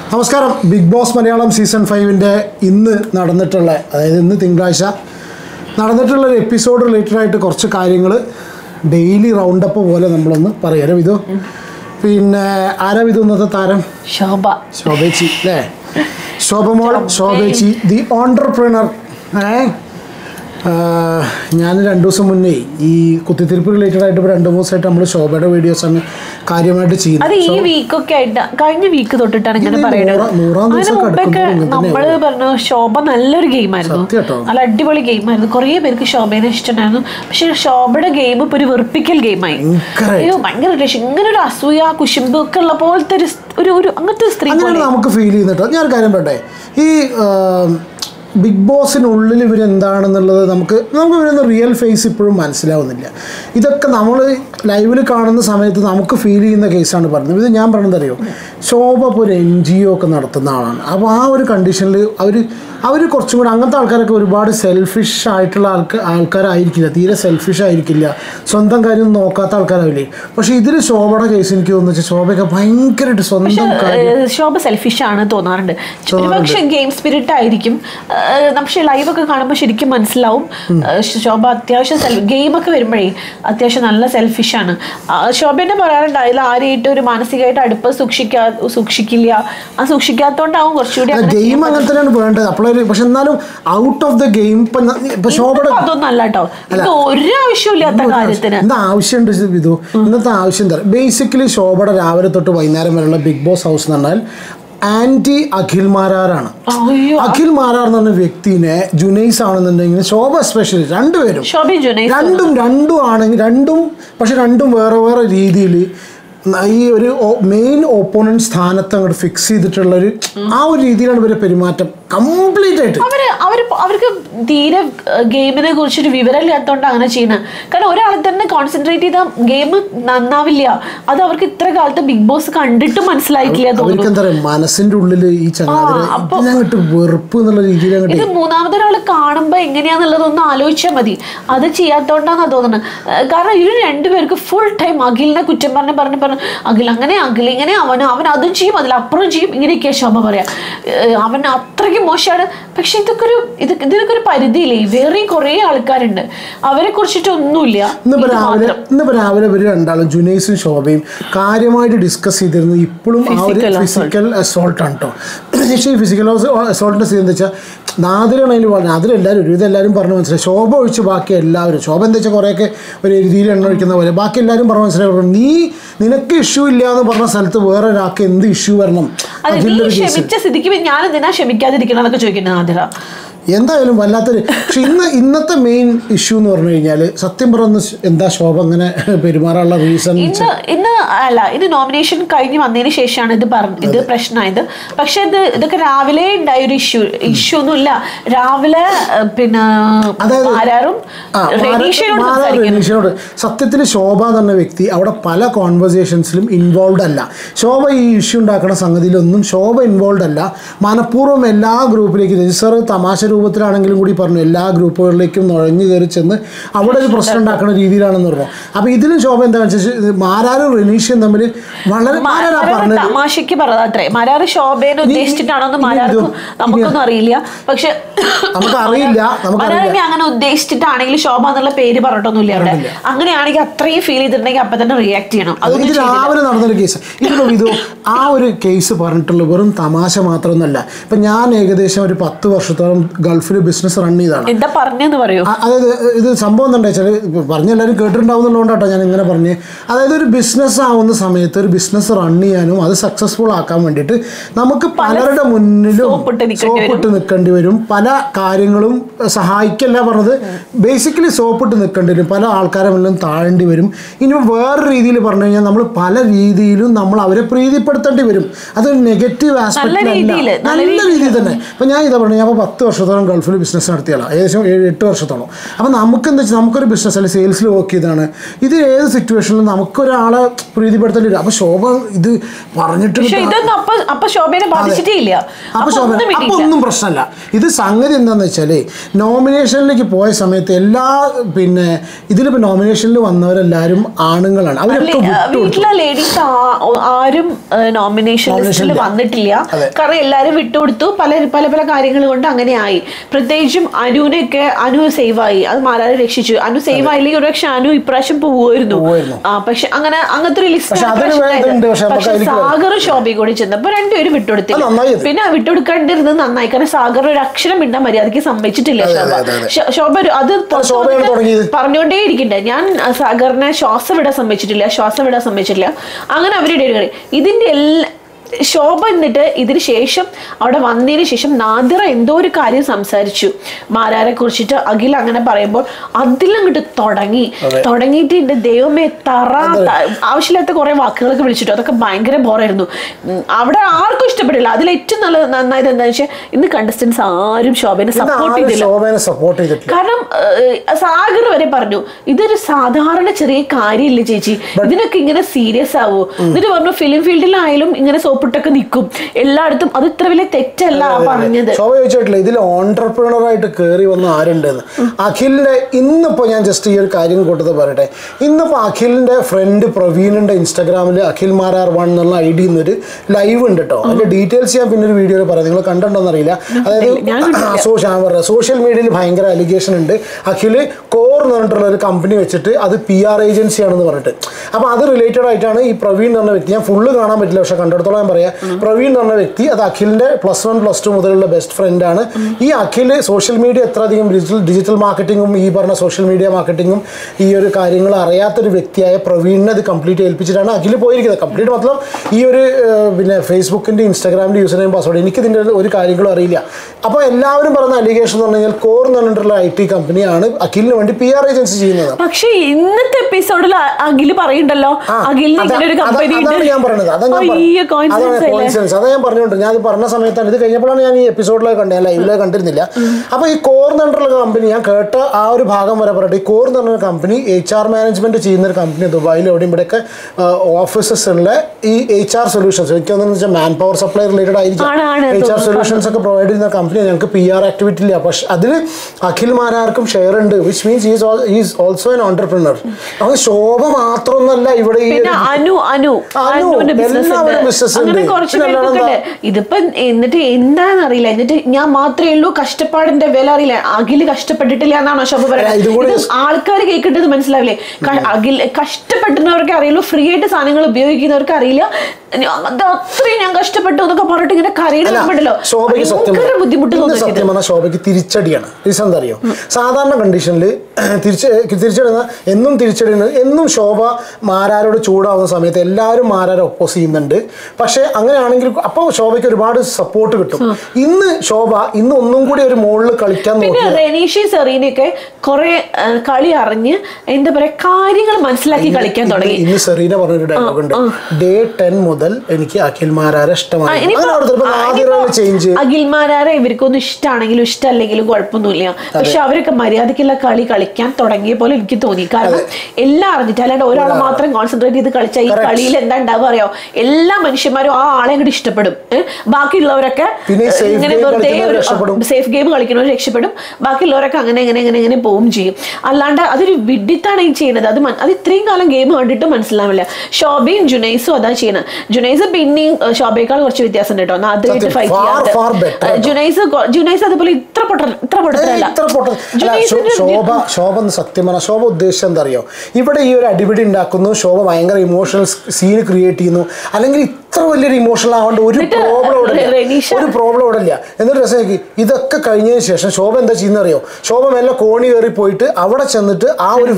നമസ്കാരം big boss Malayalam season ഫൈവിൻ്റെ ഇന്ന് നടന്നിട്ടുള്ള അതായത് ഇന്ന് തിങ്കളാഴ്ച നടന്നിട്ടുള്ള ഒരു എപ്പിസോഡ് റിലേറ്റഡ് ആയിട്ട് കുറച്ച് കാര്യങ്ങൾ ഡെയിലി റൗണ്ടപ്പ് പോലെ നമ്മളൊന്ന് പറയാം ഇത് പിന്നെ ആരാ ഇത് ഇന്നത്തെ താരം ശോഭ ശോഭേച്ചി അല്ലേ ശോഭമോൾ ശോഭേച്ചി ദി ഓണ്ടർപ്രണർ ഏ ഞാൻ രണ്ട് ദിവസം മുന്നേ ഈ കുത്തിത്തിരിപ്പ് റിലേറ്റഡ് ആയിട്ട് ഇപ്പോൾ രണ്ട് മൂന്ന് ദിവസമായിട്ട് നമ്മൾ ശോഭയുടെ വീഡിയോസാണ് കാര്യമായിട്ട് അത് ചെയ്യുന്നത് ഈ വീക്കൊക്കെ ആയിട്ട് കഴിഞ്ഞ വീക്ക് തൊട്ടിട്ടാണ് ഇങ്ങനെ ഇത് പറയുന്നത് നൂറാ- നൂറാം അതിന് ദിവസമൊക്കെ മുമ്പൊക്കെ അടുക്കുമ്പോൾ ഇങ്ങനെ നമ്മള് തന്നെയാണ്. പറഞ്ഞു ശോഭ നല്ലൊരു ഗെയിമായിരുന്നു സത്യം കേട്ടോ. നല്ല അടിപൊളി ഗെയിമായിരുന്നു കുറേ പേർക്ക് ശോഭേനെ ഇഷ്ടമായിരുന്നു പക്ഷെ ശോഭയുടെ ഗെയിം ഇപ്പൊ ഒരു വെറുപ്പിക്കൽ ഗെയിമായി ഭയങ്കര അയ്യോ ഭയങ്കര ദേഷ്യം ഇങ്ങനെ ഒരു അസൂയ കുശുമ്പ് ഒക്കെ ഉള്ള പോലത്തെ ഒരു സ്- ഒരു ഒരു അങ്ങനത്തെ ഒരു സ്ത്രീ അങ്ങനെയാണ് പോലെ നമുക്ക് ഫീൽ ചെയ്യുന്നത് ഞാൻ ഒരു കാര്യം പറയട്ടെ ഈ ബിഗ് ബോസിനുള്ളിൽ ഇവരെന്താണെന്നുള്ളത് നമുക്ക് നമുക്ക് ഇവരൊന്നും റിയൽ ഫേസ് ഇപ്പോഴും മനസ്സിലാവുന്നില്ല ഇതൊക്കെ നമ്മൾ ലൈവിൽ കാണുന്ന സമയത്ത് നമുക്ക് ഫീൽ ചെയ്യുന്ന കേസാണ് പറയുന്നത് ഇത് ഞാൻ പറഞ്ഞത് അറിയോ ശോഭ ഇപ്പോൾ ഒരു എൻ ജി ഒ ഒക്കെ നടത്തുന്ന ആളാണ് അപ്പോൾ ആ ഒരു കണ്ടീഷനിൽ അവർ അവർ കുറച്ചും കൂടി അങ്ങനത്തെ ആൾക്കാരൊക്കെ ഒരുപാട് സെൽഫിഷ് ആയിട്ടുള്ള ആൾക്ക് ആൾക്കാരായിരിക്കില്ല തീരെ സെൽഫിഷ് ആയിരിക്കില്ല സ്വന്തം കാര്യം ഒന്നും നോക്കാത്ത ആൾക്കാരാവില്ലേ പക്ഷേ ഇതിൽ ശോഭയുടെ കേസ് എനിക്ക് തോന്നുന്നു വെച്ചാൽ ശോഭയൊക്കെ ഭയങ്കരമായിട്ട് സ്വന്തം കാര്യം ഏഹ് ശോഭ സെൽഫിഷ് ആണ് തോന്നാറുണ്ട് ഒരുപക്ഷെ ഗെയിം സ്പിരിറ്റ് ആയിരിക്കും ഏഹ് പക്ഷെ ലൈവ് ഒക്കെ കാണുമ്പോൾ ശരിക്കും മനസ്സിലാവും ഏഹ് ശോഭ അത്യാവശ്യം ഗെയിം ഒക്കെ വരുമ്പോഴേ അത്യാവശ്യം നല്ല സെൽഫിഷ് ആണ് ആ, ശോഭ തന്നെ പറയാറുണ്ട് അതിൽ ആരെയായിട്ട് ഒരു മാനസികമായിട്ട് അടുപ്പം സൂക്ഷിക്കാ സൂക്ഷിക്കില്ല ആ സൂക്ഷിക്കാത്തോണ്ടാവും കുറച്ചുകൂടി അങ്ങനെ ഗെയിം അങ്ങനെ തന്നെയാണ് വേണ്ടത് അപ്പോഴൊരു പക്ഷെ എന്നാലും ഔട്ട് ഓഫ് ദ ഗെയിം ഇപ്പൊ ന- ഇപ്പൊ ശോഭയുടെ ഇന്നിപ്പോ അതൊന്നും അല്ല കേട്ടോ ഇത് ഒരു ആവശ്യമില്ലാത്ത കാര്യത്തിന് എന്താ ആവശ്യമുണ്ട് ഇത് ഇന്നത്തെ ആവശ്യം എന്താ ബേസിക്കലി ശോഭയുടെ രാവിലെ തൊട്ട് വൈകുന്നേരം വരെയുള്ള ബിഗ് ബോസ് ഹൗസ് എന്ന് പറഞ്ഞാൽ ആന്റി അഖിൽ മാരാറാണ് അയ്യോ അഖിൽ മാരാർ എന്ന് പറഞ്ഞ വ്യക്തിനെ ജുനൈസ് ആണെന്നുണ്ടെങ്കിൽ ശോഭ സ്പെഷ്യലി രണ്ടുപേരും ശോഭ ജുനൈസ് രണ്ടും രണ്ടും ആണെങ്കിൽ രണ്ടും പക്ഷെ രണ്ടും വേറെ വേറെ രീതിയിൽ ഈ ഒരു മെയിൻ ഓപ്പോണന്റ് സ്ഥാനത്ത് അങ്ങോട്ട് ഫിക്സ് ചെയ്തിട്ടുള്ളൊരു ആ ഒരു രീതിയിലാണ് ഇവരെ പെരുമാറ്റം കംപ്ലീറ്റ് ആയിട്ട് അവര് അവര് അവർക്ക് തീരെ ഗെയിമിനെ കുറിച്ചൊരു വിവരമില്ലാത്തോണ്ട് അങ്ങനെ ചെയ്യുന്നത് കാരണം ഒരാളെ തന്നെ കോൺസെൻട്രേറ്റ് ചെയ്ത ഗെയിം നന്നാവില്ല അത് അവർക്ക് ഇത്ര കാലത്ത് ബിഗ് ബോസ് കണ്ടിട്ട് മനസ്സിലായിട്ടില്ല അവർക്ക് തോന്നുന്നു എന്താ പറയുക മനസ്സിന്റെ ഉള്ളിൽ ഈ ചങ്ങാതിരെ ഇതിനങ്ങോട്ട് വെറുപ്പ് എന്നുള്ള രീതിയിൽ അങ്ങോട്ട് ഇത് മൂന്നാമതൊരാൾ കാണുമ്പോ എങ്ങനെയാന്നുള്ളതൊന്ന് ആലോചിച്ചാൽ മതി അത് ചെയ്യാത്തോണ്ടാന്നാ തോന്നുന്നത് ഏഹ് കാരണം ഇവർ രണ്ടുപേർക്ക് ഫുൾ ടൈം അഖിലിനെ കുറ്റം പറഞ്ഞ് പറഞ്ഞ് പറഞ്ഞ് അഖിൽ അങ്ങനെ അഖിൽ ഇങ്ങനെ അവൻ അവൻ അതും ചെയ്യും അതിലപ്പുറം ചെയ്യും ഇങ്ങനെയൊക്കെയാ ശോഭ പറയാ ഏഹ് അവൻ അത്രയ്ക്ക് മോശമാണ് പക്ഷെ ഇതൊക്കെ ഒരു ഇത് ഇതിനൊക്കെ ഒരു പരിധിയില്ലേ വേറെയും കുറേ ആൾക്കാരുണ്ട് അവരെ കുറിച്ചിട്ടൊന്നുമില്ല ഇന്നിപ്പോ ഇത് രാവിലെ മാത്രം. ഇന്നിപ്പോ രാവിലെ ഇവര് രണ്ടാളും ജുനൈസും ശോഭയും കാര്യമായിട്ട് ഡിസ്കസ് ചെയ്തിരുന്നത് ഇപ്പോഴും ആ ഒരു Physical assault. ഫിസിക്കൽ അസോൾട്ട് ആണ് കേട്ടോ പക്ഷേ ഈ ഫിസിക്കൽ അസോൾട്ടിന്റെ സ്ഥിതി എന്താ വെച്ചാൽ നാദിരാണ് അതിൽ പറഞ്ഞത് അതിലെല്ലാവരും ഒരുവിധം എല്ലാവരും പറഞ്ഞു മനസ്സിലായി ശോഭ ഒഴിച്ച് ബാക്കി എല്ലാവരും ശോഭ എന്താ വെച്ചാൽ കുറേയൊക്കെ ഒരു രീതിയിൽ എണ്ണ ഒഴിക്കുന്ന പോലെ ബാക്കി എല്ലാവരും പറഞ്ഞു മനസ്സിലായി പറഞ്ഞു, നീ നിനക്ക് ഇഷ്യൂ ഇല്ല എന്ന് പറഞ്ഞ സ്ഥലത്ത് വേറെ ഒരാൾക്ക് എന്ത് ഇഷ്യൂ വരണം അത് നീ അതിൻ്റെ ഒരു കേസ് ക്ഷമിച്ച സ്ഥിതിക്ക് ഞാൻ എന്തിനാ ക്ഷമിക്കാതിരിക്കണം എന്നൊക്കെ ചോദിക്കുന്നത് ആതിര എന്തായാലും വല്ലാത്തൊരു പക്ഷെ ഇന്ന് ഇന്നത്തെ മെയിൻ ഇഷ്യൂ എന്ന് പറഞ്ഞു കഴിഞ്ഞാൽ സത്യം പറഞ്ഞ എന്താ ശോഭ അങ്ങനെ പെരുമാറാനുള്ള റീസൺ ഇന്ന് ഇന്ന് അല്ല ഇത് നോമിനേഷൻ കഴിഞ്ഞ് വന്നതിന് ശേഷമാണ് ഇത് പറഞ്ഞ ഇത് പ്രശ്നമായത് പക്ഷെ ഇത് ഇതൊക്കെ രാവിലെ ഉണ്ടായ ഒരു ഇഷ്യൂ ഇഷ്യൂ ഒന്നും ഇല്ല രാവിലെ ഏഹ്, പിന്നെ അതായത് ആരാറും ആ, റെനീഷയോട് മാര- സംസാരിക്കുന്നു റെനീഷയോട് സത്യത്തിൽ ശോഭ എന്ന് പറഞ്ഞ വ്യക്തി അവിടെ പല കോൺവെർസേഷൻസിലും ഇൻവോൾവ് അല്ല ശോഭ ഈ ഇഷ്യൂ ഉണ്ടാക്കുന്ന സംഗതിയിലൊന്നും ശോഭ ഇൻവോൾവ് അല്ല മനഃപൂർവ്വം എല്ലാ ഗ്രൂപ്പിലേക്കും രജിസ്റ്റർ തമാശ രൂപത്തിലാണെങ്കിലും കൂടി പറഞ്ഞു എല്ലാ ഗ്രൂപ്പുകളിലേക്കും നുഴഞ്ഞു കയറി ചെന്ന് അവിടെ ഒരു പ്രശ്നം ഉണ്ടാക്കുന്ന രീതിയിലാണെന്ന് പറഞ്ഞു അപ്പോൾ ഇതിലും ശോഭ എന്താ വെച്ചാൽ മാരാരും റെനീഷയും തമ്മിൽ വളരെ മാരാരാ മരാറ് പറഞ്ഞത് തമാശക്ക് പറഞ്ഞത്രേ മരാറ് ശോഭേനെ ഉദ്ദേശിച്ചിട്ടാണോ എന്ന് ഇനി മരാർക്ക് ഇത് നമുക്കൊന്നും അറിയില്ല പക്ഷെ നമുക്കറിയില്ല നമുക്കറിയില്ല മരാറിനെ അങ്ങനെ ഉദ്ദേശിച്ചിട്ടാണെങ്കിൽ ശോഭ എന്നുള്ള പേര് പറഞ്ഞിട്ടൊന്നുമില്ല അവിടെ അങ്ങനെയാണെങ്കിൽ അത്രയും ഫീൽ ചെയ്തിട്ടുണ്ടെങ്കിൽ അപ്പൊ തന്നെ റിയാക്ട് ചെയ്യണം അതൊന്നും ഇത് രാവിലെ നടന്നൊരു കേസ് ഇതിപ്പോ ഇത് ആ ഒരു കേസ് പറഞ്ഞിട്ടുള്ള വെറും തമാശ മാത്രമൊന്നുമല്ല ഇപ്പൊ ഞാൻ ഏകദേശം ഒരു പത്ത് വർഷത്തോളം ഗൾഫിൽ ബിസിനസ് റൺ ചെയ്താണ് എന്താ പറഞ്ഞെന്ന് പറയൂ അ- അതായത് ഇത് സംഭവം എന്താ വെച്ചാൽ പറഞ്ഞ എല്ലാവരും കേട്ടിട്ടുണ്ടാവുന്നുള്ളതുകൊണ്ടാട്ടോ ഞാൻ ഇങ്ങനെ പറഞ്ഞ് അതായത് ഒരു ബിസിനസ് ആവുന്ന സമയത്ത് ഒരു ബിസിനസ് റൺ ചെയ്യാനും അത് സക്സസ്ഫുൾ ആക്കാൻ വേണ്ടിയിട്ട് നമുക്ക് പലരുടെ മുന്നിലും സോപ്പിട്ട് നിൽക്കേണ്ടി വരും. സോപ്പിട്ട് നിൽക്കേണ്ടി വരും പല കാര്യങ്ങളും സഹായിക്കല്ല പറഞ്ഞത് ബേസിക്കലി സോപ്പിട്ട് നിൽക്കേണ്ടി വരും പല ആൾക്കാരെ മുന്നിലും താഴേണ്ടി വരും ഇനി വേറെ രീതിയിൽ പറഞ്ഞു കഴിഞ്ഞാൽ നമ്മൾ പല രീതിയിലും നമ്മൾ അവരെ പ്രീതിപ്പെടുത്തേണ്ടി വരും അതൊരു നെഗറ്റീവ് ആസ്പെക്റ്റിലല്ല രീതിയില്, നല്ല നല്ല രീതിയിൽ തന്നെ ഇപ്പം ഞാൻ ഇതാ പറഞ്ഞു ഞാൻ ഇപ്പോൾ പത്ത് വർഷത്തോളം വർഷത്തോളം ഗൾഫിൽ ബിസിനസ് നടത്തിയാലാണ് ഏകദേശം ഏഴ് എട്ട് വർഷത്തോളം അപ്പോൾ നമുക്ക് എന്താ വെച്ചാൽ നമുക്കൊരു ബിസിനസ് അല്ലെങ്കിൽ സെയിൽസിൽ വർക്ക് ചെയ്താണ് ഇത് ഏത് സിറ്റുവേഷനിലും നമുക്കൊരാളെ പ്രീതിപ്പെടുത്തേണ്ടി വരും അപ്പോൾ ശോഭ ഇത് പറഞ്ഞിട്ട് പക്ഷെ ഇതൊന്നും അപ്പൊ അപ്പൊ ശോഭനെ ബാധിച്ചിട്ടേ ഇല്ല അപ്പൊ അപ്പൊ ശോഭന ഒന്നും അപ്പൊ കിട്ടിയില്ല ഒന്നും പ്രശ്നമല്ല ഇത് സംഗതി എന്താന്ന് വെച്ചാല് നോമിനേഷനിലേക്ക് പോയ സമയത്ത് എല്ലാ പിന്നെ ഇതിലിപ്പോ നോമിനേഷനിൽ വന്നവരെല്ലാരും ആണുങ്ങളാണ് അവരൊക്കെ അല്ലേ, ആ, വിട്ടുകൊടുത്തു വീട്ടിലെ ലേഡീസ് ആരും നോമിനേഷൻ ലിസ്റ്റിൽ ഇല്ല. വന്നിട്ടില്ല അതെ. കാരണം എല്ലാരും വിട്ടുകൊടുത്തു പല പല പല കാര്യങ്ങൾ കൊണ്ട് അങ്ങനെ ആയി പ്രത്യേകിച്ചും അനുവിനൊക്കെ അനു സേവ് ആയി അത് മാരാരെ രക്ഷിച്ചു അനു സേവ് ആയില്ലെങ്കിൽ ഒരുപക്ഷെ അനു ഇപ്രാവശ്യം പോവുമായിരുന്നു പോവുമായിരുന്നു. ആ പക്ഷെ അങ്ങനെ അങ്ങനത്തെ ഒരു ലിസ്റ്റ് പക്ഷെ അതിന് വേണ്ടുണ്ട്, പക്ഷെ നമുക്ക് പക്ഷെ അതിലേക്ക് വരാം. സാഗർ ശോഭയും കൂടി ചെന്നപ്പോ രണ്ടുപേരും വിട്ടുകൊടുത്തില്ല അത് നന്നായി അത്. പിന്നെ വിട്ടുകൊടുക്കാണ്ടിരുന്നത് നന്നായി കാരണം സാഗർ ഒരു അക്ഷരം മിണ്ടാൻ മര്യാദയ്ക്ക് സമ്മതിച്ചിട്ടില്ല അതെ, ശോഭ അതെ, അതെ. ശോ- ശോഭ ഒരു- അത് പുറത്ത് ശോഭയാണ് വന്നിട്ട് തുടങ്ങിയത്. പറഞ്ഞോണ്ടേ ഇരിക്കണ്ടേ ഞാൻ അഹ് സാഗറിനെ ശ്വാസം വിടാൻ സമ്മതിച്ചിട്ടില്ല ശ്വാസം വിടാൻ സമ്മതിച്ചിട്ടില്ല അങ്ങനെ അവരുടെ ഒരു കാര്യം ഇതിന്റെ എല്ലാ ശോഭ എന്നിട്ട് ഇതിന് ശേഷം അവിടെ വന്നതിന് ശേഷം നാദിറ എന്തോ ഒരു കാര്യം സംസാരിച്ചു മാരാരെ കുറിച്ചിട്ട് അഖിൽ അങ്ങനെ പറയുമ്പോൾ അതിലങ്ങോട്ട് തുടങ്ങി തുടങ്ങിയിട്ട് എന്റെ ദൈവമേ തറ ത- ആവശ്യമില്ലാത്ത കുറെ വാക്കുകളൊക്കെ വിളിച്ചിട്ടു അതൊക്കെ ഭയങ്കര ബോറായിരുന്നു ഉം, അവിടെ ആർക്കും ഇഷ്ടപ്പെടില്ല അതിൽ ഏറ്റവും നല്ല നന്നായത് എന്താണെന്ന് വെച്ചാൽ ഇന്ന് കണ്ടസ്റ്റൻസ് ആരും ശോഭനെ ഇന്ന് സപ്പോർട്ട് ആരും ചെയ്തില്ല ശോഭനെ സപ്പോർട്ട് ചെയ്തിട്ടില്ല കാരണം ഏഹ്, സാഗർ വരെ പറഞ്ഞു ഇതൊരു സാധാരണ ചെറിയ കാര്യമില്ല ചേച്ചി ഇതിനൊക്കെ ഇങ്ങനെ സീരിയസ് ആവോ എന്നിട്ട് പറഞ്ഞു ഫിലിം ഫീൽഡിലായാലും ഇങ്ങനെ സോപ്പിട്ടൊക്കെ നിൽക്കും എല്ലായിടത്തും അത് ഇത്ര വലിയ തെറ്റല്ല പറഞ്ഞത് ശോഭ ചോദിച്ചിട്ടില്ല ഇതിൽ ഓണ്ടർപ്രണർ ആയിട്ട് കയറി വന്ന ആരുണ്ടെന്ന് അഖിലിന്റെ ഇന്നിപ്പോ ഞാൻ ജസ്റ്റ് ഈ ഒരു കാര്യം കൂട്ടത്തിൽ പറയട്ടെ ഇന്നിപ്പോ അഖിലിന്റെ ഫ്രണ്ട് പ്രവീണിന്റെ ഇൻസ്റ്റാഗ്രാമിൽ അഖിൽ മാരാർ വൺ എന്നുള്ള ഐ ഡി ഒരു ലൈവ് ഉണ്ട് കേട്ടോ അതിന്റെ ഡീറ്റെയിൽസ് ഞാൻ പിന്നെ ഒരു വീഡിയോയിൽ പറയാം നിങ്ങൾ കണ്ടിട്ടുണ്ടോ അറിയില്ല ഞാൻ അതായത് സോഷ്യൽ ഞാൻ പറയാം സോഷ്യൽ മീഡിയയിൽ ഭയങ്കര അലിഗേഷൻ ഉണ്ട് അഖില് കോർ എന്ന് പറഞ്ഞിട്ടുള്ള ഒരു കമ്പനി വെച്ചിട്ട് അത് പി ആർ ഏജൻസി ആണെന്ന് പറഞ്ഞിട്ട് അപ്പോൾ അത് റിലേറ്റഡ് ആയിട്ടാണ് ഈ പ്രവീൺ എന്ന് പറഞ്ഞ വ്യക്തി ഞാൻ ഫുള്ള് കാണാൻ പറ്റില്ല പക്ഷെ കണ്ടിടത്തോളം ഞാൻ പറയാം പ്രവീൺ എന്ന് പറഞ്ഞ വ്യക്തി അത് അഖിലിന്റെ പ്ലസ് വൺ പ്ലസ് ടു മുതലുള്ള ബെസ്റ്റ് ഫ്രണ്ടാണ് ഈ അഖിൽ സോഷ്യൽ മീഡിയ എത്രയധികം ഡിജിറ്റൽ ഡിജിറ്റൽ മാർക്കറ്റിങ്ങും ഈ പറഞ്ഞ സോഷ്യൽ മീഡിയ മാർക്കറ്റിങ്ങും ഈ ഒരു കാര്യങ്ങൾ അറിയാത്തൊരു വ്യക്തിയായ പ്രവീണിനെ അത് കംപ്ലീറ്റ് ഏൽപ്പിച്ചിട്ടാണ് അഖിൽ പോയിരിക്കുന്നത് കംപ്ലീറ്റ് മൊത്തം ഈ ഒരു ഏഹ്, പിന്നെ ഫേസ്ബുക്കിന്റെ ഇൻസ്റ്റാഗ്രാമിന്റെ യൂസർ നെയിം പാസ്വേഡ് എനിക്ക് ഇതിന്റെ ഒരു കാര്യങ്ങളും അറിയില്ല അപ്പോൾ എല്ലാവരും പറയുന്ന അലിഗേഷൻ എന്ന് പറഞ്ഞു കഴിഞ്ഞാൽ കോർ എന്ന് പറഞ്ഞിട്ടുള്ള ഐ ടി കമ്പനിയാണ് അഖിലിന് വേണ്ടി പി ആർ ഏജൻസി ചെയ്യുന്നത് പക്ഷെ ഇന്നത്തെ എപ്പിസോഡിൽ അഖിൽ പറയുണ്ടല്ലോ ആ, അഖിലിന് അതാ- ഇങ്ങനെ ഒരു അതാ- കമ്പനി ഉണ്ട് അതാണ് ഞാൻ പറഞ്ഞത് അതാ ഞാൻ അയ്യോ പറഞ്ഞത്. അതാണ് കോൺഫിഡൻസ് അല്ലേ കോൺഫിഡൻസ് അതാ ഞാൻ പറഞ്ഞുകൊണ്ട് ഞാൻ ഇത് പറഞ്ഞ സമയത്താണ് ഇത് കഴിഞ്ഞപ്പോഴാണ് ഞാൻ ഈ എപ്പിസോഡിലൊക്കെ കണ്ടത് ഞാൻ ലൈവിലെ കണ്ടിരുന്നില്ല അപ്പോൾ ഈ കോർ എന്ന് പറഞ്ഞിട്ടുള്ള കമ്പനി ഞാൻ കേട്ട ആ ഒരു ഭാഗം വരെ പറയട്ടെ ഈ കോർ എന്ന് പറഞ്ഞ കമ്പനി എച്ച് ആർ മാനേജ്മെന്റ് ചെയ്യുന്ന ഒരു കമ്പനി ദുബായിൽ എവിടെയും ഇവിടെയൊക്കെ ഓഫീസസ് ഉള്ള ഈ എച്ച് ആർ സൊല്യൂഷൻസ് എനിക്ക് തോന്നുന്നു വെച്ചാൽ മാൻ പവർ സപ്ലൈ റിലേറ്റഡ് ആയിരിക്കും ആണ്, ആണ്, എച്ച് ആർ തോന്നുന്നു. സൊല്യൂഷൻസ് ഒക്കെ പ്രൊവൈഡ് ചെയ്യുന്ന കമ്പനി ഞങ്ങൾക്ക് പി ആർ ആക്ടിവിറ്റി ഇല്ല പക്ഷെ അതിൽ അഖിൽ മാരാർക്കും ഷെയർ ഉണ്ട് which means is is also an entrepreneur അപ്പോൾ ശോഭ മാത്രമൊന്നല്ല ഇവിടെ ഈ പിന്നെ അനു അനു അനു, അനുവിന്റെ ബിസിനസ് എല്ലാവരും business ഉണ്ട്. അങ്ങനെ കുറച്ച് പിന്നെ പേർക്കൊക്കെ അല്ലാതെ ഉണ്ട് ഇതിപ്പോ എന്നിട്ട് എന്താണെന്ന് അറിയില്ല എന്നിട്ട് ഞാൻ മാത്രമേ ഉള്ളൂ കഷ്ടപ്പാടിന്റെ വില അറിയില്ല അഖില് കഷ്ടപ്പെട്ടിട്ടില്ല എന്നാണോ ശോഭ അല്ല, ഇതും കൂടി പറയുന്നത് ആൾക്കാർ കേൾക്കേണ്ടത് മനസ്സിലാവില്ലേ ക- അഖിൽ കഷ്ടപ്പെടുന്നവർക്ക് അറിയുള്ളൂ ഫ്രീ ആയിട്ട് സാധനങ്ങൾ ഉപയോഗിക്കുന്നവർക്ക് അറിയില്ല ഞാൻ- അത് അത്രയും ഞാൻ കഷ്ടപ്പെട്ടു എന്നൊക്കെ പറഞ്ഞിട്ട് ഇങ്ങനെ കരയുന്നുണ്ടല്ലോ ശോഭയ്ക്ക് സത്യം ഭയങ്കര പറഞ്ഞാ- ബുദ്ധിമുട്ട് ഇന്ന് തോന്നിയത് സത്യം പറഞ്ഞാൽ ശോഭയ്ക്ക് തിരിച്ചടിയാണ് റീസൺ എന്താ അറിയോ സാധാരണ കണ്ടീഷനിൽ തിരിച്ച് തിരിച്ചടിയുന്ന എന്നും തിരിച്ചടിയുന്നത് എന്നും ശോഭ മാരാരോട് ചൂടാവുന്ന സമയത്ത് എല്ലാവരും മാരാരെ ഒപ്പോസ് ചെയ്യുന്നുണ്ട് പക്ഷേ അങ്ങനെയാണെങ്കിൽ അപ്പോൾ ശോഭയ്ക്ക് ഒരുപാട് സപ്പോർട്ട് കിട്ടും ഇന്ന് ശോഭ ഇന്ന് ഒന്നും കൂടി ഒരു മുകളിൽ കളിക്കാൻ പിന്നെ നോക്കി റെനീഷി സെറീനയൊക്കെ കുറെ കളി അറിഞ്ഞ് എന്താ പറയാ കാര്യങ്ങൾ മനസ്സിലാക്കി കളിക്കാൻ തുടങ്ങി ഇന്ന് സെറീന പറഞ്ഞൊരു ഡയലോഗ് ഉണ്ട് ഡേ ടെൻ മുതൽ എനിക്ക് അഖിൽ മാരാരെ ഇഷ്ടമായി ഇനിയിപ്പോ- അങ്ങനെ അവിടെ ആ, ആദ്യം ഇനിയിപ്പോ ചേഞ്ച് അഖിൽമാരാരെ ഇവർക്കൊന്നും ഇഷ്ടമാണെങ്കിലും ഇഷ്ടമല്ലെങ്കിലും കുഴപ്പമൊന്നുമില്ല പക്ഷെ അവരൊക്കെ മര്യാദക്കുള്ള കളി കളിക്കാൻ തുടങ്ങിയ പോലെ എനിക്ക് തോന്നി കാരണം എല്ലാം അറിഞ്ഞിട്ട് അല്ലാണ്ട് ഒരാളെ മാത്രം കോൺസെൻട്രേറ്റ് ചെയ്ത് കളിച്ചാൽ ഈ Correct. കളിയിൽ എന്താ ഉണ്ടാവുക അറിയോ എല്ലാ മനുഷ്യന്മാരും ആ ആളെ അങ്ങോട്ട് ഇഷ്ടപ്പെടും ഏ? ബാക്കിയുള്ളവരൊക്കെ പിന്നെ ഈ safe ഇങ്ങനെ game വെറുതെ കളിക്കുന്നവർ ഒരു രക്ഷപ്പെടും. സേഫ് ഗെയിം കളിക്കുന്നവർ രക്ഷപ്പെടും ബാക്കിയുള്ളവരൊക്കെ അങ്ങനെ ഇങ്ങനെ ഇങ്ങനെ ഇങ്ങനെ പോവും ചെയ്യും അല്ലാണ്ട് അതൊരു വിഡിത്താണ് ഈ ചെയ്യുന്നത് അത് മൻ- അത് ഇത്രയും കാലം ഗെയിം കണ്ടിട്ട് മനസ്സിലാവില്ല ഷോബയും ജുനൈസും അതാ ചെയ്യുന്നത് ജുനൈസ് പിന്നെയും ഏഹ്, ശോഭയേക്കാൾ കുറച്ച് വ്യത്യാസം ഉണ്ട് കേട്ടോ നാദ്രയായിട്ട് സത്യം. ഫൈറ്റ് Far, far better കേട്ടോ. ജുനൈസ് കൊ- ജുനൈസ് അതുപോലെ ഇത്ര പൊട്ട ഇത്ര പൊട്ടത്തല്ല ഇത്ര പൊട്ട- അല്ല, ശോ- ശോഭ ശോഭ എന്ന് സത്യം പറഞ്ഞാൽ ശോഭ ഉദ്ദേശിച്ചത് എന്താ അറിയോ ഇവിടെ ഈ ഒരു അടിപിടി ഉണ്ടാക്കുന്നു ശോഭ ഭയങ്കര ഇമോഷണൽ സീൻ ക്രിയേറ്റ് ചെയ്യുന്നു അല്ലെങ്കിൽ ഇത്ര വലിയൊരു ഇമോഷണൽ ആവേണ്ട ഒരു എന്നിട്ട് പ്രോബ്ലം ഇവിടെ ഇല്ല. റെനീഷ- ഒരു പ്രോബ്ലം ഇവിടെ ഇല്ല എന്നിട്ട് രസമാക്കി ഇതൊക്കെ കഴിഞ്ഞതിന് ശേഷം ശോഭ എന്താ ചെയ്യുന്ന അറിയോ ശോഭ മെല്ലെ കോണി കയറി പോയിട്ട് അവിടെ ചെന്നിട്ട് ആ ഒരു വിക്ടിം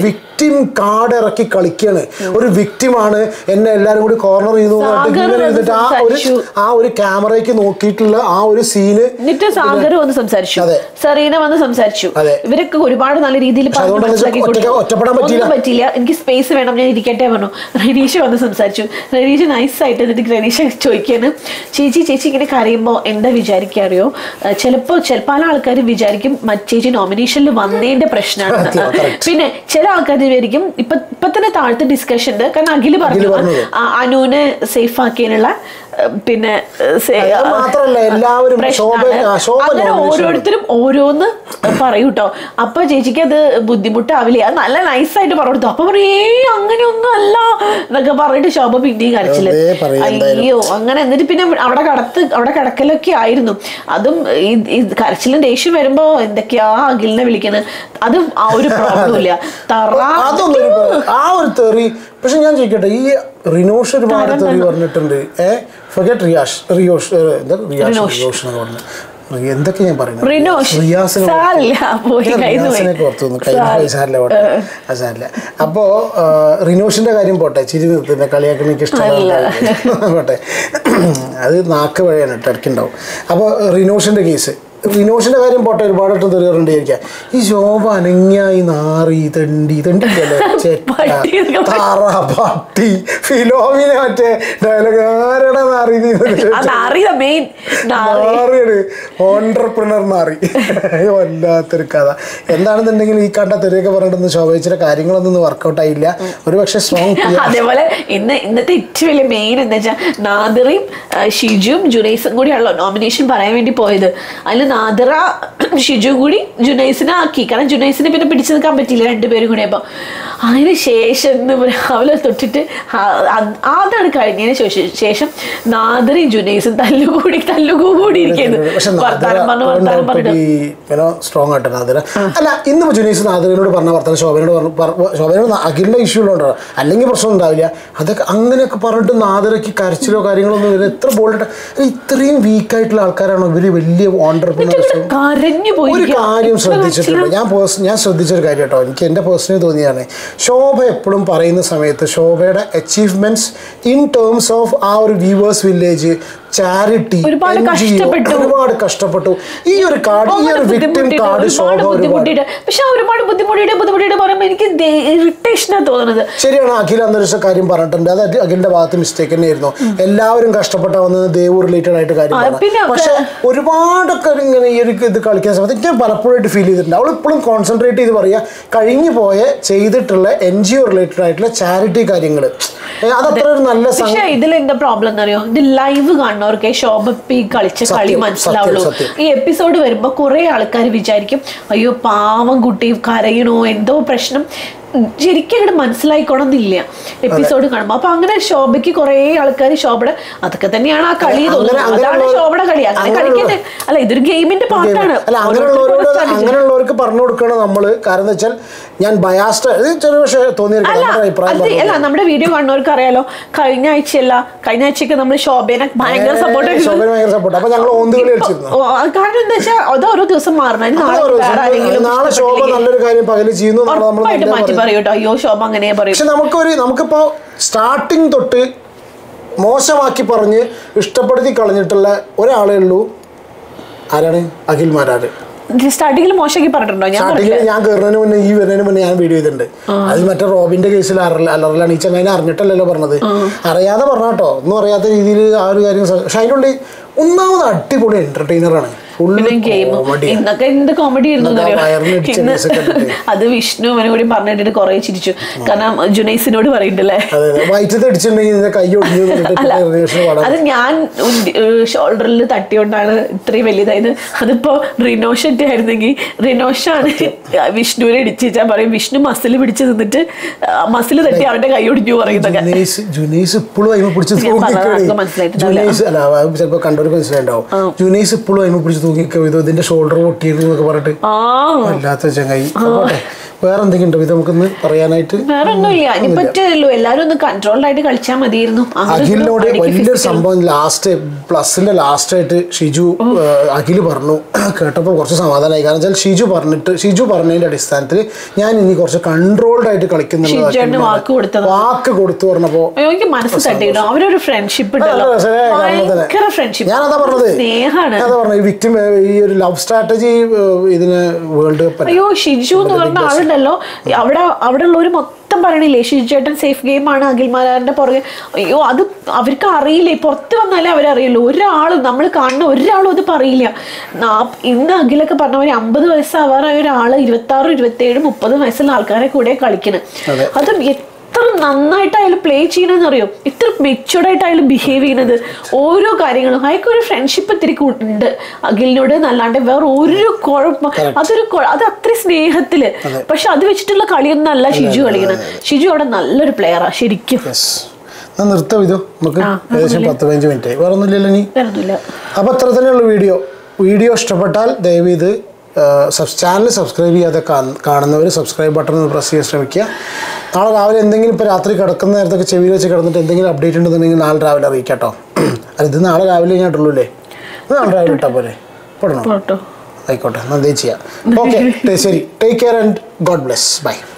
വിക്ടിം കാർഡ് ഇറക്കി കളിക്കാണ് ഒരു വിക്ടിമാണ് എന്നെ എല്ലാരും കൂടി കോർണർ ചെയ്തു എന്ന് പറഞ്ഞിട്ട് സാഗർ ഇങ്ങനെ അത് ഇരുന്നിട്ട് ആ ഒരു സംസാരിച്ചു. ആ ഒരു ക്യാമറയ്ക്ക് നോക്കിയിട്ടുള്ള ആ ഒരു സീന് എന്നിട്ട് സാഗർ വന്ന് സംസാരിച്ചു അതെ. സെറീന വന്ന് സംസാരിച്ചു അതെ. ഇവരൊക്കെ ഒരുപാട് നല്ല രീതിയിൽ പക്ഷെ അതുകൊണ്ട് എന്താ വെച്ചാൽ ഒറ്റയ്ക്ക് ഒറ്റപ്പെടാൻ പറ്റിയില്ല. ഒന്നും പറ്റിയില്ല എനിക്ക് സ്പേസ് വേണം ഞാൻ ഇരിക്കട്ടെ പറഞ്ഞു റനീഷ് വന്ന് സംസാരിച്ചു റനീഷ് നൈസ് ആയിട്ട് എന്നിട്ട് റനീഷ് ചോദിക്കാണ് ചേച്ചി ചേച്ചി ഇങ്ങനെ കരയുമ്പോൾ എന്താ വിചാരിക്കുക അറിയോ ചിലപ്പോൾ പല ആൾക്കാർ വിചാരിക്കും മറ്റ് ചേച്ചി നോമിനേഷനിൽ വന്നതിന്റെ പ്രശ്നമാണ് സത്യം, correct. പിന്നെ ചില ആൾക്കാർ വിചാരിക്കും ഇപ്പൊ ഇപ്പൊ തന്നെ താഴത്തെ ഡിസ്കഷൻ ഉണ്ട് കാരണം അഖില് പറഞ്ഞു പറഞ്ഞത്. ആ, അനുവിനെ സേഫ് ആക്കിയതിനുള്ള ഏ, പിന്നെ ഏ, സേ- അത് മാത്രമല്ല എല്ലാവരും ശോഭ പ്രശ്നമാണ്. ആ, ശോഭ അങ്ങനെ nomination ആണ്. ഓരോരുത്തരും ഓരോന്ന് പറയൂ കേട്ടോ അപ്പൊ ചേച്ചിക്ക് അത് ബുദ്ധിമുട്ടാവില്ല അത് നല്ല നൈസായിട്ട് പറഞ്ഞു കൊടുത്തു അപ്പൊ പറയും ഏയ് അങ്ങനെയൊന്നും അല്ല എന്നൊക്കെ പറഞ്ഞിട്ട് ശോഭ പിന്നെയും കരച്ചില്ല വെറുതെ പറയും എന്തായാലും. അയ്യോ അങ്ങനെ എന്നിട്ട് പിന്നെ അവിടെ കടത്ത് അവിടെ കിടക്കലൊക്കെ ആയിരുന്നു അതും ഈ ഈ കരച്ചിലും ദേഷ്യം വരുമ്പോ എന്തൊക്കെയാ അഖിലിനെ വിളിക്കുന്നത് അതും ആ ഒരു പ്രോബ്ലം ഇല്ല തറ അതൊന്നും ഒരു പ്ര- ആ ഒരു തെറി പക്ഷെ ഞാൻ ചോദിക്കട്ടെ ഈ റിനോഷ് ഒരുപാട് തെറി പറഞ്ഞിട്ടുണ്ട് ഏ ഫഗറ്റ് റിയാഷ് റിയോഷ് ഏ, എന്താ റിയാഷ് റിനോഷ്. റിയോഷ് എന്ന് പറഞ്ഞു എന്തൊക്കെ ഞാൻ പറയുന്നത് റിനോഷ്. റിയാസിനെ സാരില്ല, പോയി ഞാൻ കയ്യിന്ന് പോയി. റിയാസിനെ ഓർത്തു വന്നു. കയ്യിൽ സാരി. പോയി, സാരില്ല പോട്ടെ അത് സാരില്ല അപ്പോ ആ, റിനോഷിന്റെ കാര്യം പോട്ടെ ചിരി നിർത്തുന്ന കളിയാക്കി എനിക്ക് ഇഷ്ടമല്ല പോട്ടെ അത് നാക്ക് വഴിയാണ് ടെർക്കുണ്ടാവും അപ്പോൾ റിനോഷിന്റെ കേസ് റിനോഷിന്റെ കാര്യം പോട്ടെ ഒരുപാട് വട്ടം തെറിയാറുണ്ടായിരിക്കാം ഈ ശോഭ അനങ്ങിയായി നാറി തെണ്ടി തെണ്ടില്ലല്ലേ പട്ടി എന്നൊക്കെ ചെറ്റ താറ പട്ടി ഫിലോമിനെ മറ്റേ ഡയലോഗ് ആരുടെ നാറി നീ എന്നൊക്കെ ആ നാറിയ മെയിൻ നാറി നാറിയാണ് ഓണ്ടർപ്രണർ നാറി വല്ലാത്തൊരു കഥ എന്താണെന്നുണ്ടെങ്കിൽ ഈ കണ്ട തെറിയൊക്കെ പറഞ്ഞിട്ട് ശോഭിച്ചിട്ട് കാര്യങ്ങളൊന്നും വർക്കൗട്ട് ആയില്ല ഒരു പക്ഷെ സ്ട്രോങ് അതേപോലെ ഇന്ന് ഇന്നത്തെ ഏറ്റവും വലിയ മെയിൻ എന്താ വെച്ചാൽ നാദിറയും ആ, ഷിജുവും ജുനൈസും കൂടിയാണല്ലോ നോമിനേഷൻ പറയാൻ വേണ്ടി പോയത് അതിൽ നാദിറ ഷിജു കൂടി ജുനൈസിനെ ആക്കി കാരണം ജുനൈസിനെ പിന്നെ പിടിച്ചു നിൽക്കാൻ പറ്റിയില്ല രണ്ടുപേരും കൂടി അപ്പോൾ അതിന് ശേഷം ഇന്ന് രാവിലെ തൊട്ടിട്ട് ആ- അത് അതാണ് കഴിഞ്ഞതിന് ശേഷം ശേഷം നാദിറയും ജുനൈസും തല്ലുകൂടി തല്ലുകൂടി ഇരിക്കുന്നു പക്ഷെ വർത്താനം പറഞ്ഞു വർത്താനം പറഞ്ഞു സ്ട്രോങ് ആയിട്ട് നാദിര അല്ല ഇന്ന് ജുനീസ് നാദിരനോട് പറഞ്ഞ വർത്തമാനം ശോഭനോട് പറഞ്ഞു പറ- ശോഭനോട് അഖിലിന്റെ ഇഷ്യൂ ഉണ്ടോ അല്ലെങ്കിൽ പ്രശ്നം ഉണ്ടാവില്ല അതൊക്കെ അങ്ങനെയൊക്കെ പറഞ്ഞിട്ട് നാദിരയ്ക്ക് കരച്ചിലോ കാര്യങ്ങളോ ഒന്നും ഇല്ല എത്ര ബോൾഡ് ഇത്രയും വീക്കായിട്ടുള്ള ആൾക്കാരാണോ ഇവര് വലിയ ഓണ്ടർപ്രണേഴ്സും കരഞ്ഞു പോയി ഒരു കാര്യം ശ്രദ്ധിച്ചിട്ടുണ്ട് ഞാൻ പേഴ്സ് ഞാൻ ശ്രദ്ധിച്ചൊരു കാര്യം കേട്ടോ എനിക്ക് എൻ്റെ പേഴ്സണലി തോന്നിയാണ് ശോഭ എപ്പോഴും പറയുന്ന സമയത്ത് ശോഭയുടെ അച്ചീവ്മെന്റ്സ് ഇൻ ടേംസ് ഓഫ് ആ ഒരു വ്യൂവേഴ്സ് വില്ലേജ് ചാരിറ്റി ഒരുപാട് കഷ്ടപ്പെട്ടു. ഒരുപാട് കഷ്ടപ്പെട്ടു ഈ ഒരു കാർഡ് ഈ ഒരു വിക്ടിം ബുദ്ധിമുട്ടിയിട്ട് കാർഡ് ശോഭ ഒരുപാട് ഒരുപാട് ബുദ്ധിമുട്ടിയിട്ട് പക്ഷെ ആ ഒരുപാട് ബുദ്ധിമുട്ടിയിട്ട് ബുദ്ധിമുട്ടിയിട്ട് പറയുമ്പോൾ എനിക്ക് ഇറിറ്റേഷനാണ് തോന്നുന്നത് ശരിയാണ് അഖിൽ അന്തരീക്ഷ കാര്യം പറഞ്ഞിട്ടുണ്ട് അത് അഖി- അഖിലിന്റെ ഭാഗത്ത് മിസ്റ്റേക്ക് തന്നെയായിരുന്നു എല്ലാവരും കഷ്ടപ്പെട്ട വന്നത് ദേവ് റിലേറ്റഡ് ആയിട്ട് കാര്യം ആ, പറഞ്ഞു. പിന്നെ പക്ഷെ ഒരുപാടൊക്കെ ഇങ്ങനെ ഈ ഒരു ഇത് കളിക്കുന്ന സമയത്ത് എനിക്ക് പലപ്പോഴായിട്ട് ഫീൽ ചെയ്തിട്ടുണ്ട് അവൾ ഇപ്പോഴും കോൺസെൻട്രേറ്റ് ചെയ്ത് പറയുക കഴിഞ്ഞു പോയ ചെയ്തിട്ടുള്ള എൻ ജി ഒ റിലേറ്റഡ് ആയിട്ടുള്ള ചാരിറ്റി കാര്യങ്ങൾ അതത്ര ഒരു നല്ല സംഗതി പക്ഷെ ഇതിൽ എന്താ പ്രോബ്ലം എന്നറിയോ ഇത് ലൈവ് കാണുന്നവർക്കേ ശോഭപ്പി കളിച്ച കളി സത്യം, മനസ്സിലാവുള്ളൂ സത്യം, ഈ എപ്പിസോഡ് വരുമ്പോ കുറെ ആൾക്കാർ വിചാരിക്കും അയ്യോ പാവം കുട്ടി കരയണോ എന്തോ പ്രശ്നം ഉം, ശരിക്കും അങ്ങോട്ട് മനസ്സിലായിക്കോണമെന്നില്ല എപ്പിസോഡ് കാണുമ്പോൾ അപ്പൊ അങ്ങനെ ശോഭയ്ക്ക് കുറെ ആൾക്കാർ ശോഭയുടെ അതൊക്കെ തന്നെയാണ് ആ കളി അങ്ങനെ- തോന്നുന്നത് അതാണ് അങ്ങനെയുള്ള- ശോഭയുടെ കളി അങ്ങനെ അങ്ങനെയുള്ള- കളിക്കട്ടെ അല്ല ഇതൊരു ഗെയിമിന്റെ പാർട്ടാണ് അല്ല അങ്ങനെയുള്ളവരോട് അങ്ങനെയുള്ളവർക്ക് പറഞ്ഞു കൊടുക്കണം നമ്മൾ കാരണം എന്താ വെച്ചാൽ ഞാൻ ബയാസ്റ്റ് ചെറിയ പക്ഷേ തോന്നിയിരിക്കും അല്ല നമ്മുടെ അഭിപ്രായം അത് പറഞ്ഞു അല്ല നമ്മുടെ വീഡിയോ കാണുന്നവർക്ക് അറിയാലോ കഴിഞ്ഞ ആഴ്ചയല്ല കഴിഞ്ഞ ആഴ്ചയൊക്കെ നമ്മൾ ശോഭേനെ ഭയങ്കര സപ്പോർട്ട് ശോഭന ഭയങ്കര സപ്പോർട്ട് അപ്പൊ ഞങ്ങൾ ഓന്തുകളി കളിച്ചിരുന്നു കാരണം എന്താ വെച്ചാൽ അത് ഓരോ ദിവസം മാറണം അതിന് നാളെ നാളെ വേറെ ആരെങ്കിലും നാളെ ശോഭ ഇഷ്ടപ്പെട്ടില്ലെങ്കിൽ നല്ലൊരു കാര്യം പകല് ചെയ്യുന്നു നാളെ നമ്മൾ ഉറപ്പായിട്ട് നല്ലത് മാറ്റി പറയും. പറയൂ കേട്ടോ അയ്യോ ശോഭ അങ്ങനെ പറയും പക്ഷെ നമുക്കൊരു നമുക്കിപ്പോ സ്റ്റാർട്ടിങ് തൊട്ട് മോശമാക്കി പറഞ്ഞ് ഇഷ്ടപ്പെടുത്തി കളഞ്ഞിട്ടുള്ള ഒരാളേ ഉള്ളൂ ആരാണ് അഖിൽ മാരാര് സ്റ്റാർട്ടിങ്ങിൽ മോശമാക്കി പറഞ്ഞിട്ടുണ്ടോ ഞാൻ സ്റ്റാർട്ടിങ്ങിൽ ഞാൻ കയറുന്നതിന് മുന്നേ ഈ വരുന്നതിന് മുന്നേ ഞാൻ വീഡിയോ ചെയ്തിട്ടുണ്ട് അതിൽ മറ്റേ റോബിന്റെ കേസിൽ അലറലാണ് ഈ ചങ്ങനെ അറിഞ്ഞിട്ടല്ലല്ലോ പറഞ്ഞത് അറിയാതെ പറഞ്ഞാട്ടോ ഒന്നും അറിയാത്ത രീതിയിൽ ആ ഒരു കാര്യം സ- പക്ഷെ അതിനുള്ളിൽ ഒന്നാമത് അടിപൊളി എന്റർടൈനർ ആണ് ഫുൾ പിന്നെ ഗെയിം കോമഡി ഇന്നൊക്കെ എന്ത് കോമഡി ആയിരുന്നു ഇന്നൊക്കെ എന്നറിയോ? വയറിന് ഇടിച്ച ഇന്ന് കേസൊക്കെ കണ്ടിട്ട്. അത് വിഷ്ണു അവനെ കൂടി പറഞ്ഞിട്ട് കുറെ ചിരിച്ചു കാരണം ജുനൈസിനോട് പറയുന്നുണ്ടല്ലേ അതെ അതെ വയറ്റത്ത് അടിച്ചിട്ടുണ്ടെങ്കിൽ ഇതിന്റെ കൈ ഒടിഞ്ഞു എന്നിട്ട് അല്ല പിന്നെ റിലേഷൻ പാടാൻ അത് ഞാൻ ഷോൾഡറിൽ തട്ടിയോണ്ടാണ് ഇത്രയും വലുതായത് അതിപ്പോ റിനോഷന്റെ ആയിരുന്നെങ്കിൽ റിനോഷാണ് വിഷ്ണുവിനെ ഇടിച്ചാൽ പറയും വിഷ്ണു മസിൽ പിടിച്ച് നിന്നിട്ട് മസിൽ തട്ടി അവന്റെ കൈ ഒടിഞ്ഞു പറയുന്നൊക്കെ ജുനൈസ് ജുനൈസ് ഇപ്പോഴും അയിമ പിടിച്ച് ഞാൻ പറഞ്ഞത് തൂങ്ങിക്കണേ ആർക്കും മനസ്സിലായിട്ടുണ്ടാവില്ല. ജുനൈസ് അല്ല അത് ചിലപ്പോ കണ്ടവർക്ക് മനസ്സിലായിട്ടുണ്ടാവും ജുനൈസ് ഇപ്പോഴും അയിമ പിടിച്ച് തൂങ്ങിക്കോ ഇത് ഇതിന്റെ ഷോൾഡർ പൊട്ടിയിരുന്നു എന്നൊക്കെ പറഞ്ഞിട്ട് ആ വല്ലാത്ത ചങ്ങായി പോട്ടെ വേറെ എന്തെങ്കിലും ഇത് നമുക്കൊന്ന് പറയാനായിട്ട് വേറെ ഒന്നുമില്ല ഇനി പറ്റില്ലല്ലോ എല്ലാരും ഒന്ന് കൺട്രോൾഡ് ആയിട്ട് കളിച്ചാൽ മതിയായിരുന്നു അങ്ങനെ ഒരു അഖിലിനോട് അടിക്ക് വലിയൊരു physical- സംഭവം ലാസ്റ്റ് പ്ലസിന്റെ ലാസ്റ്റ് ആയിട്ട് ഷിജു ഏഹ്, അഖില് പറഞ്ഞു കേട്ടപ്പോൾ കുറച്ച് സമാധാനമായി കാരണം വെച്ചാൽ ഷിജു പറഞ്ഞിട്ട് ഷിജു പറഞ്ഞതിന്റെ അടിസ്ഥാനത്തിൽ ഞാൻ ഇനി കുറച്ച് കൺട്രോൾഡ് ആയിട്ട് കളിക്കുന്നുള്ള ഷിജുവേട്ടന് വാക്ക് കൊടുത്തത്. വാക്ക് കൊടുത്തു പറഞ്ഞപ്പോ അയ്യോ, എനിക്ക് മനസ്സ് തട്ടിയിട്ടോ അവരൊരു ഫ്രണ്ട്ഷിപ്പ് ഉണ്ടല്ലോ നല്ല രസമായ കാരണം തന്നെ. ഭയങ്കര ഫ്രണ്ട്ഷിപ്പ് ഞാനതാ പറഞ്ഞത് സ്നേഹാണ് ഞാനതാ പറഞ്ഞത് ഈ വിക്ടിം ഈ ഒരു ലവ് സ്ട്രാറ്റജി ഇതിന് വേൾഡ് കപ്പ് അയ്യോ ഷിജു എന്ന് പറഞ്ഞ ആളുണ്ടല്ലോ അവിടെ അവിടെ ഉള്ളവര് മൊത്തം പറയണില്ലേ ഷിജു ചേട്ടൻ സേഫ് ഗെയിം ആണ് അഖിൽമാരാന്റെ പുറകെ അയ്യോ അത് അവർക്ക് അറിയില്ലേ പുറത്ത് വന്നാലേ അവരറിയുള്ളൂ ഒരാളും നമ്മൾ കാണുന്ന ഒരാളും അത് പറയില്ല നാ- ഇന്ന് അഖിലൊക്കെ പറഞ്ഞ പോലെ അമ്പത് വയസ്സാവാറായ ഒരാള് ഇരുപത്തി ആറ് ഇരുപത്തി ഏഴ് മുപ്പത് വയസ്സുള്ള ആൾക്കാരെ കൂടെ കളിക്കുന്നത് അതെ. അതും എത്ര നന്നായിട്ട് അയാൾ പ്ലേ ചെയ്യണമെന്ന് അറിയോ ഇത്ര മെച്ചുവർഡ് ആയിട്ട് അയാൾ ബിഹേവ് ചെയ്യുന്നത് ഓരോ കാര്യങ്ങളും അയാൾക്ക് ഒരു ഫ്രണ്ട്ഷിപ്പ് ഇത്തിരി കൂ- ഉണ്ട് അഖിലിനോട് നല്ലാണ്ട് വേറെ ഒരു കുഴപ്പം അതൊരു കുഴ- അത് അത്ര സ്നേഹത്തില് പക്ഷെ അത് വെച്ചിട്ടുള്ള കളിയൊന്നും അല്ല ഷിജു കളിക്കുന്നത് ഷിജു അവിടെ നല്ലൊരു പ്ലെയറാ ശരിക്കും യെസ് ഞാൻ നിർത്താം ഇത് നമുക്ക് ആ, ഏകദേശം പത്ത് പതിനഞ്ച് മിനിറ്റ് വേറെ ഒന്നുമില്ലല്ലോ ഇനി വേറൊന്നുമില്ല അപ്പോൾ അത്ര തന്നെയുള്ള വീഡിയോ വീഡിയോ ഇഷ്ടപ്പെട്ടാൽ ദയവ് ഇത് ചാനൽ സബ്സ്ക്രൈബ് ചെയ്യാതെ കാണുന്നവർ സബ്സ്ക്രൈബ് ബട്ടൺ ഒന്ന് പ്രസ് ചെയ്യാൻ ശ്രമിക്കുക നാളെ രാവിലെ എന്തെങ്കിലും ഇപ്പോൾ രാത്രി കിടക്കുന്ന നേരത്തൊക്കെ ചെവിയിൽ വെച്ച് കിടന്നിട്ട് എന്തെങ്കിലും അപ്ഡേറ്റ് ഉണ്ടെന്നുണ്ടെങ്കിൽ നാളെ രാവിലെ അറിയിക്കാം കേട്ടോ അത് ഇത് നാളെ രാവിലെ കഴിഞ്ഞിട്ടുള്ളൂ അല്ലേ ഇത് നാളെ രാവിലെ ഇട്ടാൽ പോരെ പോടണോ പോട്ടോ ആയിക്കോട്ടെ എന്നാൽ ചെയ്യാം ഓക്കെ ശരി take care and God bless by